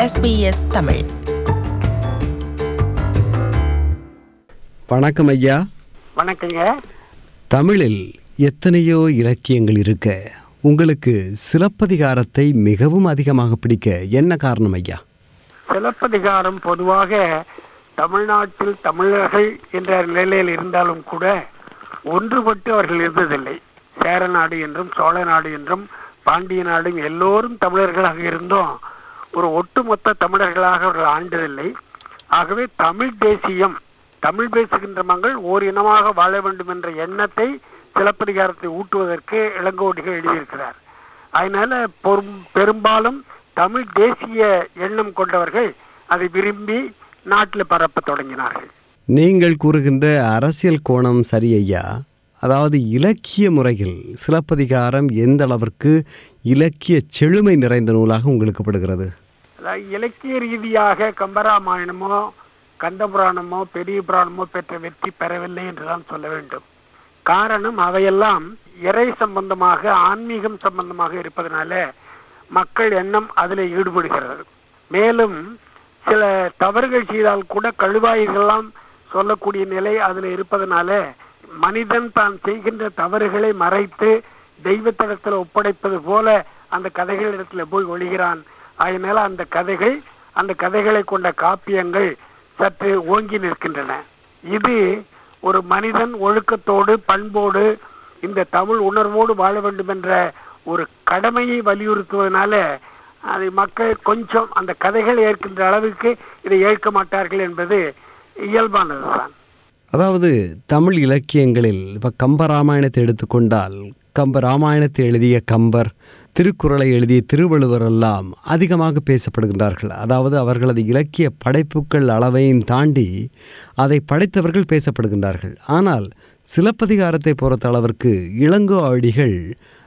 SBS Tamil வணக்கம் ஐயா வணக்கங்க தமிழில் எத்தனையோ இலக்கியங்கள் இருக்க உங்களுக்கு சிலப்பதிகாரத்தை மிகவும் அதிகமாக பிடிக்க என்ன காரணம் ஐயா சிலப்பதிகாரம் பொதுவாக தமிழ்நாட்டில் தமிழர்கள் என்ற நிலையில் இருந்தாலும் கூட ஒன்றுபட்டு அவர்கள் இருந்ததில்லை சேர நாடு என்றும் சோழ நாடு என்றும் பாண்டிய நாடும் எல்லோரும் தமிழர்களாக இருந்தும் ஒரு ஒட்டுமொத்த தமிழர்களாக அவர்கள் ஆண்டதில்லை ஆகவே தமிழ் தேசியம் தமிழ் பேசுகின்ற மக்கள் ஓர் இனமாக வாழ வேண்டும் என்ற எண்ணத்தை சிலப்பதிகாரத்தை ஊட்டுவதற்கு இளங்கோடிகள் எழுதியிருக்கிறார் அதனால பொறும்- பெரும்பாலும் தமிழ் தேசிய எண்ணம் கொண்டவர்கள் அதை விரும்பி நாட்டில் பரப்ப தொடங்கினார்கள் நீங்கள் கூறுகின்ற அரசியல் கோணம் சரி ஐயா அதாவது இலக்கிய முறையில் சிலப்பதிகாரம் எந்த அளவிற்கு இலக்கிய செழுமை நிறைந்த நூலாக உங்களுக்கு படுகிறது அதாவது இலக்கிய ரீதியாக கம்பராமாயணமோ கந்தபுராணமோ பெரிய புராணமோ பெற்ற வெற்றி பெறவில்லை என்றுதான் சொல்ல வேண்டும் காரணம் அவையெல்லாம் இறை சம்பந்தமாக ஆன்மீகம் சம்பந்தமாக இருப்பதனால மக்கள் எண்ணம் அதில் ஈடுபடுகிறது மேலும் சில தவறுகள் செய்தால் கூட கழுவாய்கள்லாம் சொல்லக்கூடிய நிலை அதில் இருப்பதனால மனிதன் தான் செய்கின்ற தவறுகளை மறைத்து தெய்வத்திடத்தில் ஒப்படைப்பது போல அந்த கதைகளிடத்துல போய் ஒழிகிறான் அதனால அந்த கதைகள் அந்த கதைகளை கொண்ட காப்பியங்கள் சற்று ஓங்கி நிற்கின்றன இது ஒரு மனிதன் ஒழுக்கத்தோடு பண்போடு இந்த தமிழ் உணர்வோடு வாழ வேண்டும் என்ற ஒரு கடமையை வலியுறுத்துவதனால அதை மக்கள் கொஞ்சம் அந்த கதைகள் ஏற்கின்ற அளவுக்கு இதை ஏற்க மாட்டார்கள் என்பது இயல்பானதுதான் அதாவது தமிழ் இலக்கியங்களில் இப்போ கம்பராமாயணத்தை எடுத்துக்கொண்டால் கம்ப ராமாயணத்தை எழுதிய கம்பர் திருக்குறளை எழுதிய திருவள்ளுவர் எல்லாம் அதிகமாக பேசப்படுகின்றார்கள் அதாவது அவர்களது இலக்கிய படைப்புகள் அளவையும் தாண்டி அதை படைத்தவர்கள் பேசப்படுகின்றார்கள் ஆனால் சிலப்பதிகாரத்தை பொறுத்த அளவிற்கு இளங்கோ அடிகள்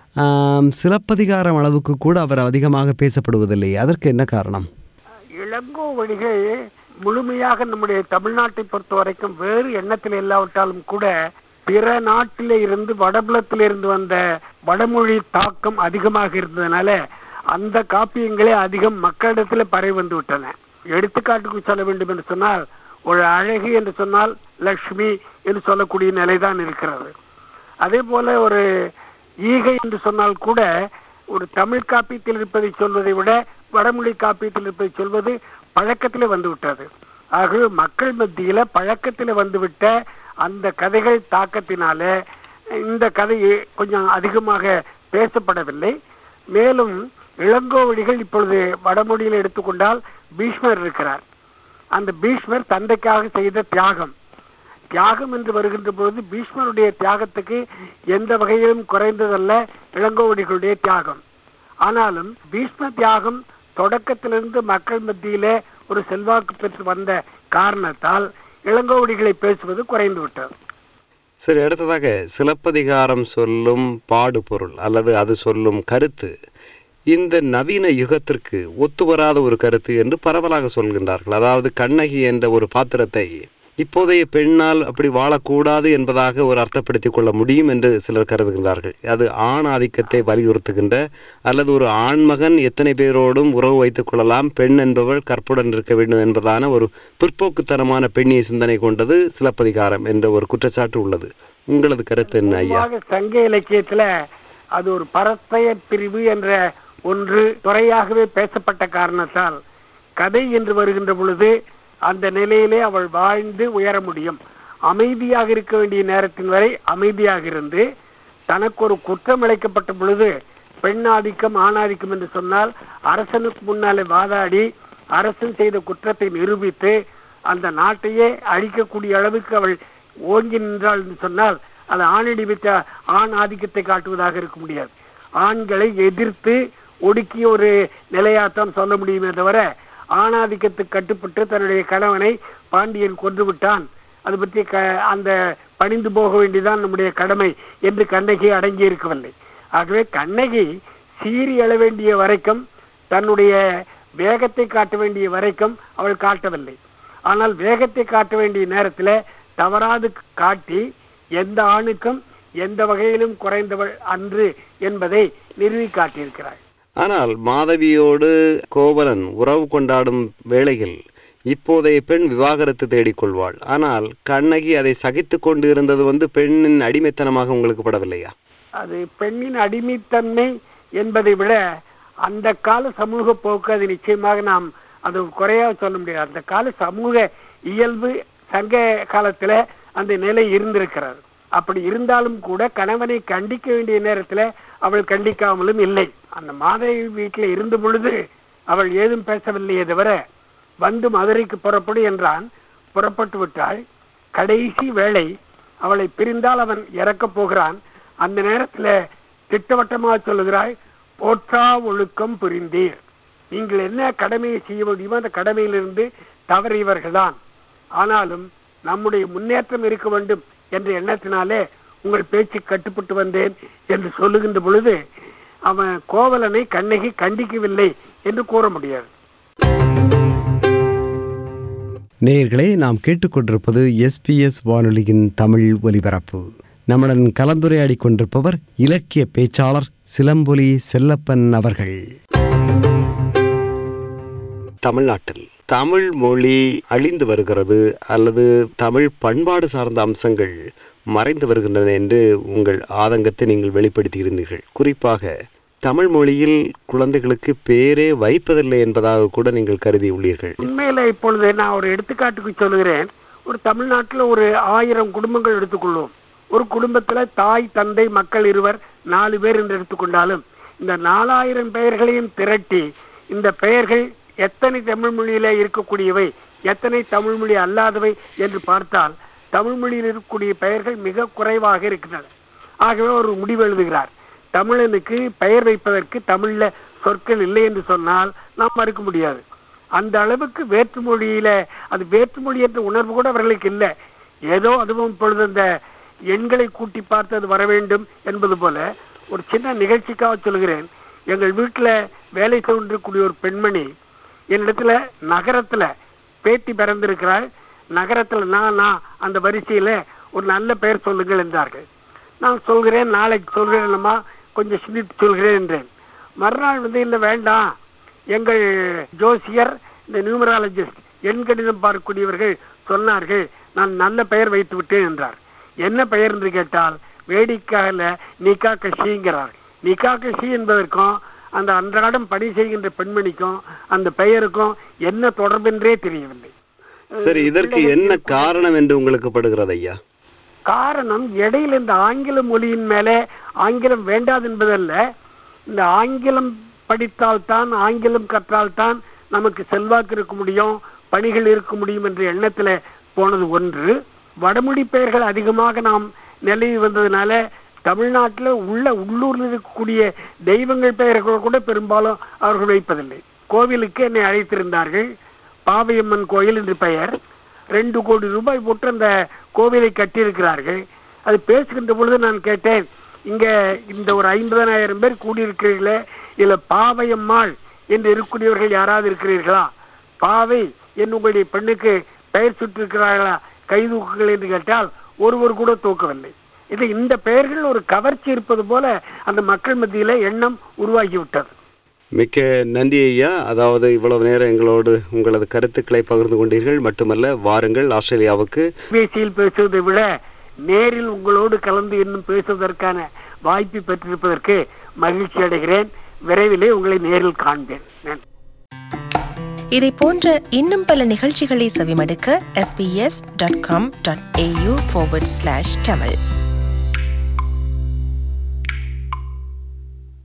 ஆம், சிலப்பதிகாரம் அளவுக்கு கூட அவர் அதிகமாக பேசப்படுவதில்லை அதற்கு என்ன காரணம் இளங்கோவடிகள் முழுமையாக நம்முடைய தமிழ்நாட்டை பொறுத்த வரைக்கும் வேறு எண்ணத்தில் இல்லாவிட்டாலும் கூட பிற நாட்டிலே இருந்து வடபுலத்திலே இருந்து வந்த வடமொழி தாக்கம் அதிகமாக இருந்ததுனால அந்த காப்பியங்களே அதிகம் மக்களிடத்துல பரவி வந்து விட்டன எடுத்துக்காட்டுக்கு சொல்ல வேண்டும் என்று சொன்னால் ஒரு அழகு என்று சொன்னால் லக்ஷ்மி என்று சொல்லக்கூடிய நிலைதான் இருக்கிறது அதே போல ஒரு ஈகை என்று சொன்னால் கூட ஒரு தமிழ் காப்பியத்தில் இருப்பதை சொல்வதை விட வடமொழி காப்பியத்தில் இருப்பதை சொல்வது பழக்கத்திலே வந்து விட்டது ஆகவே மக்கள் மத்தியில பழக்கத்திலே வந்துவிட்ட அந்த கதைகள் தாக்கத்தினால இந்த கதை கொஞ்சம் அதிகமாக பேசப்படவில்லை மேலும் இளங்கோவடிகள் இப்பொழுது வடமொழியில் எடுத்துக்கொண்டால் பீஷ்மர் இருக்கிறார் அந்த பீஷ்மர் தந்தைக்காக செய்த தியாகம் தியாகம் என்று வருகின்ற பொழுது பீஷ்மருடைய தியாகத்துக்கு எந்த வகையிலும் குறைந்ததல்ல இளங்கோவடிகளுடைய தியாகம் ஆனாலும் பீஷ்ம தியாகம் தொடக்கத்திலிருந்து மக்கள் மத்தியிலே ஒரு செல்வாக்கு பெற்று வந்த காரணத்தால் இளங்கோவடிகளை பேசுவது குறைந்து விட்டது சரி அடுத்ததாக சிலப்பதிகாரம் சொல்லும் பாடுபொருள் அல்லது அது சொல்லும் கருத்து இந்த நவீன யுகத்திற்கு ஒத்து வராத ஒரு கருத்து என்று பரவலாக சொல்கின்றார்கள் அதாவது கண்ணகி என்ற ஒரு பாத்திரத்தை இப்போதைய பெண்ணால் அப்படி வாழக்கூடாது என்பதாக ஒரு அர்த்தப்படுத்திக் கொள்ள முடியும் என்று சிலர் கருதுகின்றார்கள் அது ஆண் ஆதிக்கத்தை வலியுறுத்துகின்ற அல்லது ஒரு ஆண்மகன் எத்தனை பேரோடும் உறவு வைத்துக் கொள்ளலாம் பெண் என்பவள் கற்புடன் இருக்க வேண்டும் என்பதான ஒரு பிற்போக்குத்தனமான பெண்ணிய சிந்தனை கொண்டது சிலப்பதிகாரம் என்ற ஒரு குற்றச்சாட்டு உள்ளது உங்களது கருத்து என்ன ஐயா பொதுவாக சங்க இலக்கியத்துல அது ஒரு பரத்தைய பிரிவு என்ற ஒன்று துறையாகவே பேசப்பட்ட காரணத்தால் கதை என்று வருகின்ற பொழுது அந்த நிலையிலே அவள் வாழ்ந்து உயர முடியும் அமைதியாக இருக்க வேண்டிய நேரத்தின் வரை அமைதியாக இருந்து தனக்கு ஒரு குற்றம் இழைக்கப்பட்ட பொழுது பெண் ஆதிக்கம் ஆணாதிக்கம் என்று சொன்னால் அரசனுக்கு முன்னாலே வாதாடி அரசன் செய்த குற்றத்தை நிரூபித்து அந்த நாட்டையே அழிக்கக்கூடிய அளவுக்கு அவள் ஓங்கி நின்றாள் என்று சொன்னால் அது ஆணடி வைத்த ஆண் ஆதிக்கத்தை காட்டுவதாக இருக்க முடியாது ஆண்களை எதிர்த்து ஒடுக்கிய ஒரு நிலையாத்தான் சொல்ல முடியுமே தவிர ஆணாதிக்கத்துக்கு கட்டுப்பட்டு தன்னுடைய கணவனை பாண்டியன் கொன்று விட்டான் அது பற்றி க அந்த பணிந்து போக வேண்டியதான் நம்முடைய கடமை என்று கண்ணகி அடங்கி இருக்கவில்லை ஆகவே கண்ணகி சீறி எழ வேண்டிய வரைக்கும் தன்னுடைய வேகத்தை காட்ட வேண்டிய வரைக்கும் அவள் காட்டவில்லை ஆனால் வேகத்தை காட்ட வேண்டிய நேரத்தில் தவறாது காட்டி எந்த ஆணுக்கும் எந்த வகையிலும் குறைந்தவள் அன்று என்பதை நிறுவி காட்டியிருக்கிறாள் ஆனால் மாதவியோடு கோவலன் உறவு கொண்டாடும் வேளையில் இப்போதைய பெண் விவாகரத்து தேடிக்கொள்வாள் ஆனால் கண்ணகி அதை சகித்து கொண்டு இருந்தது வந்து பெண்ணின் அடிமைத்தனமாக உங்களுக்கு படவில்லையா அது பெண்ணின் அடிமைத்தன்மை என்பதை விட அந்த கால சமூக போக்கு அது நிச்சயமாக நாம் அது குறையாக சொல்ல முடியாது அந்த கால சமூக இயல்பு சங்க காலத்துல அந்த நிலை இருந்திருக்கிறது அப்படி இருந்தாலும் கூட கணவனை கண்டிக்க வேண்டிய நேரத்துல அவள் கண்டிக்காமலும் இல்லை அந்த மாதவி வீட்டில் இருந்த பொழுது அவள் ஏதும் பேசவில்லையே தவிர வந்து மதுரைக்கு புறப்படு என்றான் புறப்பட்டு விட்டாள் கடைசி வேளை அவளை பிரிந்தால் அவன் இறக்கப் போகிறான் அந்த நேரத்துல திட்டவட்டமாக சொல்லுகிறாய் போற்றா ஒழுக்கம் புரிந்தீர் நீங்கள் என்ன கடமையை செய்ய முடியுமோ அந்த கடமையிலிருந்து தவறியவர்கள்தான் ஆனாலும் நம்முடைய முன்னேற்றம் இருக்க வேண்டும் என்ற எண்ணத்தினாலே உங்கள் பேச்சு கட்டுப்பட்டு வந்தேன் என்று சொல்லுகின்ற பொழுது அவன் கோவலனை கண்ணகி கண்டிக்கவில்லை என்று கூற முடியாது நேயர்களே நாம் கேட்டுக்கொண்டிருப்பது எஸ்பிஎஸ் வானொலியின் தமிழ் ஒலிபரப்பு நம்முடன் கலந்துரையாடி கொண்டிருப்பவர் இலக்கிய பேச்சாளர் சிலம்பொலி செல்லப்பன் அவர்கள் தமிழ்நாட்டில் தமிழ் மொழி அழிந்து வருகிறது அல்லது தமிழ் பண்பாடு சார்ந்த அம்சங்கள் மறைந்து வருகின்றன என்று உங்கள் ஆதங்கத்தை நீங்கள் வெளிப்படுத்தியிருந்தீர்கள் குறிப்பாக தமிழ் மொழியில் குழந்தைகளுக்கு பேரே வைப்பதில்லை என்பதாக கூட நீங்கள் கருதி உள்ளீர்கள் உண்மையில இப்பொழுது நான் ஒரு எடுத்துக்காட்டுக்கு சொல்லுகிறேன் ஒரு தமிழ்நாட்டுல ஒரு ஆயிரம் குடும்பங்கள் எடுத்துக்கொள்வோம் ஒரு குடும்பத்துல தாய் தந்தை மக்கள் இருவர் நாலு பேர் என்று எடுத்துக்கொண்டாலும் இந்த நாலாயிரம் பெயர்களையும் திரட்டி இந்த பெயர்கள் எத்தனை தமிழ் மொழியில இருக்கக்கூடியவை எத்தனை தமிழ் மொழி அல்லாதவை என்று பார்த்தால் தமிழ் மொழியில் இருக்கக்கூடிய பெயர்கள் மிக குறைவாக இருக்கின்றன ஆகவே ஒரு முடிவு எழுதுகிறார் தமிழனுக்கு பெயர் வைப்பதற்கு தமிழ்ல சொற்கள் இல்லை என்று சொன்னால் நாம் மறுக்க முடியாது அந்த அளவுக்கு வேற்று மொழியில அது வேற்று மொழி என்ற உணர்வு கூட அவர்களுக்கு இல்லை ஏதோ அதுவும் இப்பொழுது இந்த எண்களை கூட்டி பார்த்து அது வர வேண்டும் என்பது போல ஒரு சின்ன நிகழ்ச்சிக்காக சொல்கிறேன் எங்கள் வீட்டுல வேலை செய்யக்கூடிய ஒரு பெண்மணி என்னிடத்துல நகரத்துல பேட்டி பிறந்திருக்கிறாள் நகரத்துல நான் நான் அந்த வரிசையில ஒரு நல்ல பெயர் சொல்லுங்கள் என்றார்கள் நான் சொல்கிறேன் நாளைக்கு சொல்கிறேன்மா கொஞ்சம் சிந்தித்து சொல்கிறேன் என்றேன் மறுநாள் வந்து இல்லை வேண்டாம் எங்கள் ஜோசியர் இந்த நியூமராலஜிஸ்ட் எண் கணிதம் பார்க்கக்கூடியவர்கள் சொன்னார்கள் நான் நல்ல பெயர் வைத்து விட்டேன் என்றார் என்ன பெயர் என்று கேட்டால் வேடிக்கையில நிகா கஷிங்கிறார் நிகா கஷி என்பதற்கும் அந்த அன்றாடம் பணி செய்கின்ற பெண்மணிக்கும் அந்த பெயருக்கும் என்ன தொடர்பென்றே தெரியவில்லை சரி இதற்கு என்ன காரணம் என்று உங்களுக்கு படுகிறது ஐயா காரணம் இடையில இந்த ஆங்கில மொழியின் மேலே ஆங்கிலம் வேண்டாது என்பதல்ல இந்த ஆங்கிலம் படித்தால்தான் ஆங்கிலம் கற்றால்தான் நமக்கு செல்வாக்கு இருக்க முடியும் பணிகள் இருக்க முடியும் என்ற எண்ணத்துல போனது ஒன்று வடமொழி பெயர்கள் அதிகமாக நாம் நிலவி வந்ததுனால தமிழ்நாட்டில் உள்ள உள்ளூர்ல இருக்கக்கூடிய தெய்வங்கள் பெயர்கள் கூட பெரும்பாலும் அவர்கள் வைப்பதில்லை கோவிலுக்கு என்னை அழைத்திருந்தார்கள் பாவையம்மன் கோயில் என்று பெயர் ரெண்டு கோடி ரூபாய் போட்டு அந்த கோவிலை கட்டியிருக்கிறார்கள் அது பேசுகின்ற பொழுது நான் கேட்டேன் இங்க இந்த ஒரு ஐம்பதனாயிரம் பேர் கூடியிருக்கிறீர்களே இதுல பாவையம்மாள் என்று இருக்கக்கூடியவர்கள் யாராவது இருக்கிறீர்களா பாவை என் உங்களுடைய பெண்ணுக்கு பெயர் சுற்றிருக்கிறார்களா கை தூக்குங்கள் என்று கேட்டால் ஒருவர் கூட தூக்கவில்லை இது இந்த பெயர்கள் ஒரு கவர்ச்சி இருப்பது போல அந்த மக்கள் மத்தியில எண்ணம் உருவாகிவிட்டது மிக்க நன்றி ஐயா அதாவது இவ்வளவு நேரம் எங்களோடு உங்களது கருத்துக்களை பகிர்ந்து கொண்டீர்கள் மட்டுமல்ல வாருங்கள் ஆஸ்திரேலியாவுக்கு பேசியில் பேசுவதை விட நேரில் உங்களோடு கலந்து இன்னும் பேசுவதற்கான வாய்ப்பு பெற்றிருப்பதற்கு மகிழ்ச்சி அடைகிறேன் விரைவிலே உங்களை நேரில் காண்பேன் நன்றி இதை போன்ற இன்னும் பல நிகழ்ச்சிகளை செவிமடுக்க sbs.com.au forward slash tamil